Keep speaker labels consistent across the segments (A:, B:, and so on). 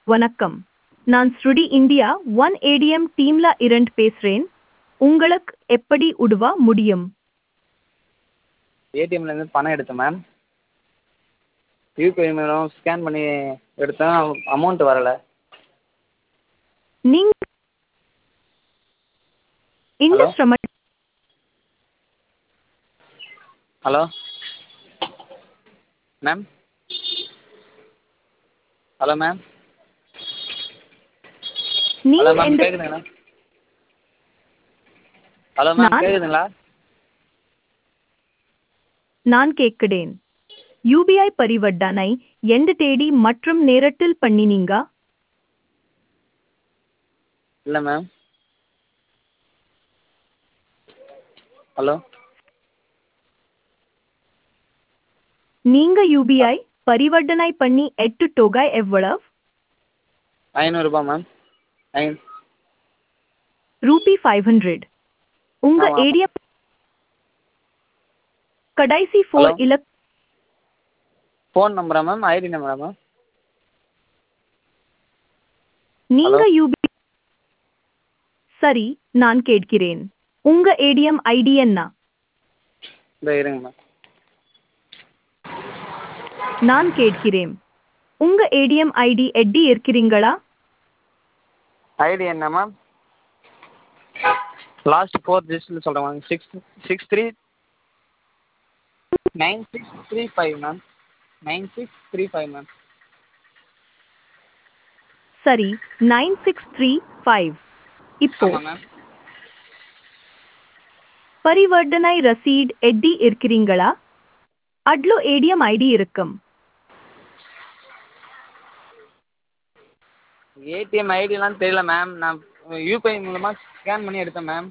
A: வணக்கம் நான் ஸ்ருடி இந்தியா ஒன் ஏடிஎம் டீம்ல இரண்டு பேசுறேன் உங்களுக்கு எப்படி உதவ முடியும்
B: ஏடிஎம்லேருந்து பணம் எடுத்தேன் மேம் யூபிஐ மூலம் ஸ்கேன் பண்ணி எடுத்தேன் அமௌண்ட் வரலை
A: நீங்க இந்த
B: Hello?
A: சிரம
B: hello ma'am hello ma'am hello
A: நீங்க
B: மேம்
A: இந்த
B: கேட்குதுங்களா ஹலோ மேம்
A: நான்-
B: கேட்குதுங்களா
A: நான் கேட்கிறேன் யூபிஐ பரிவர்த்தனை எந்த தேதி மற்றும் நேரத்தில் பண்ணினீங்க
B: இல்லை மேம் ஹலோ
A: நீங்க யூபிஐ பரிவர்த்தனை பண்ணி எட்டு தொகை எவ்வளவு
B: ஐநூறுரூபா மேம் ஐ
A: ரூபி ஃபைவ் ஹண்ட்ரட் உங்க
B: ஆமா.
A: ஏடிஎம் கடைசி ஃபோர்
B: Hello?
A: இலக்
B: ஃபோன் நம்பரா மேம் ஐடி நம்பரா மேம்
A: நீங்க
B: Hello?
A: யூபி சரி நான் கேட்கிறேன் உங்க ஏடிஎம் ஐடி என்ன
B: இந்த இருங்க மேம்
A: நான் கேட்கிறேன் உங்க ஏடிஎம் ஐடி எட்டி இருக்கிறீங்களா
B: ஐடி என்ன மேம் லாஸ்ட் ஃபோர் டிஜிட்டில் சொல்கிறேன் ma'am six six three nine six three five ma'am nine six three five ma'am
A: சரி நைன் சிக்ஸ் த்ரீ ஃபைவ் இப்போ
B: ஆமாம் மேம்
A: பரிவர்த்தனை ரசீட் எட்டி இருக்கிறீங்களா அட்லோ ஏடிஎம் ஐடி இருக்கும்
B: ஏடிஎம் ஐடிலாம் தெரியல மேம் நான் யூபிஐ மூலமாக ஸ்கேன் பண்ணி எடுத்தேன் மேம்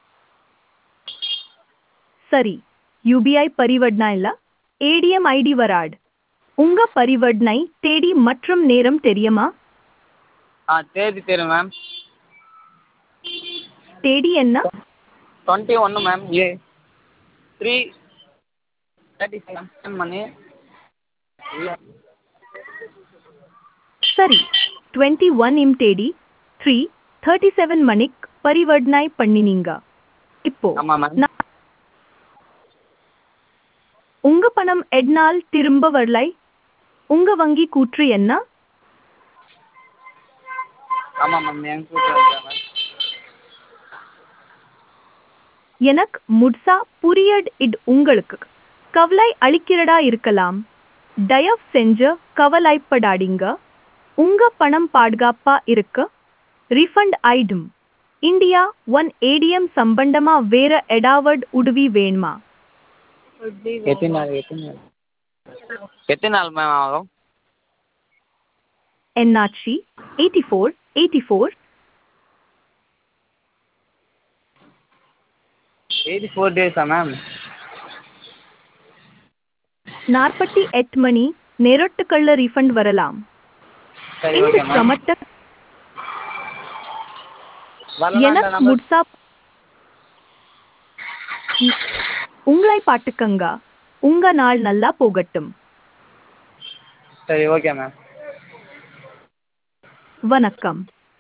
A: சரி யூபிஐ பரிவர்த்தனைல ஏடிஎம் ஐடி வராட் உங்க பரிவர்த்தனை தேதி மற்றும் நேரம் தெரியுமா
B: ஆ தேதி தெரியும் மேம்
A: தேதி என்ன
B: டுவெண்ட்டி ஒன்று ma'am A three thirty scan பண்ணி இல்லை
A: சரி டுவெண்ட்டி ஒன் இம் தேதி த்ரீ தேர்ட்டி செவன் மணிக்கு பரிவர்த்தனை பண்ணினீங்க இப்போ
B: ஆமாம் மேம்
A: நான் உங்க பணம் எட்னால் திரும்ப வரலை உங்க வங்கி கூற்று என்ன
B: ஆமாம் மேம் என் கூப்பிட்டு மேம்
A: எனக்கு முட்சா புரியட் இட் உங்களுக்கு கவலை அளிக்கிறதா இருக்கலாம் தயவு செஞ்சு கவலைப்படாதீங்க உங்க பணம் பாதுகாப்பா இருக்க ரிஃபண்ட் ஆயிடும் இந்தியா ஒன் ஏடிஎம் சம்பந்தமா வேற எடாவட் உதவி வேணுமா
B: எத்தனை நாள் எத்தனை நாள் எத்தனை நாள் மேம் ஆகும்
A: என்னாச்சி eighty four eighty four
B: eighty four டேஸா மேம்
A: நாற்பத்தி எட்டு மணி நேரத்துக்குள்ள ரீஃபண்ட் வரலாம்
B: சரி
A: இந்த
B: ஓகே மேம்
A: சிரமத்தை
B: வரலாம்
A: எனக்கு முட்சா உங்களை பாட்டுக்கங்க உங்க நாள் நல்லா போகட்டும்
B: சரி ஓகே மேம்
A: வணக்கம்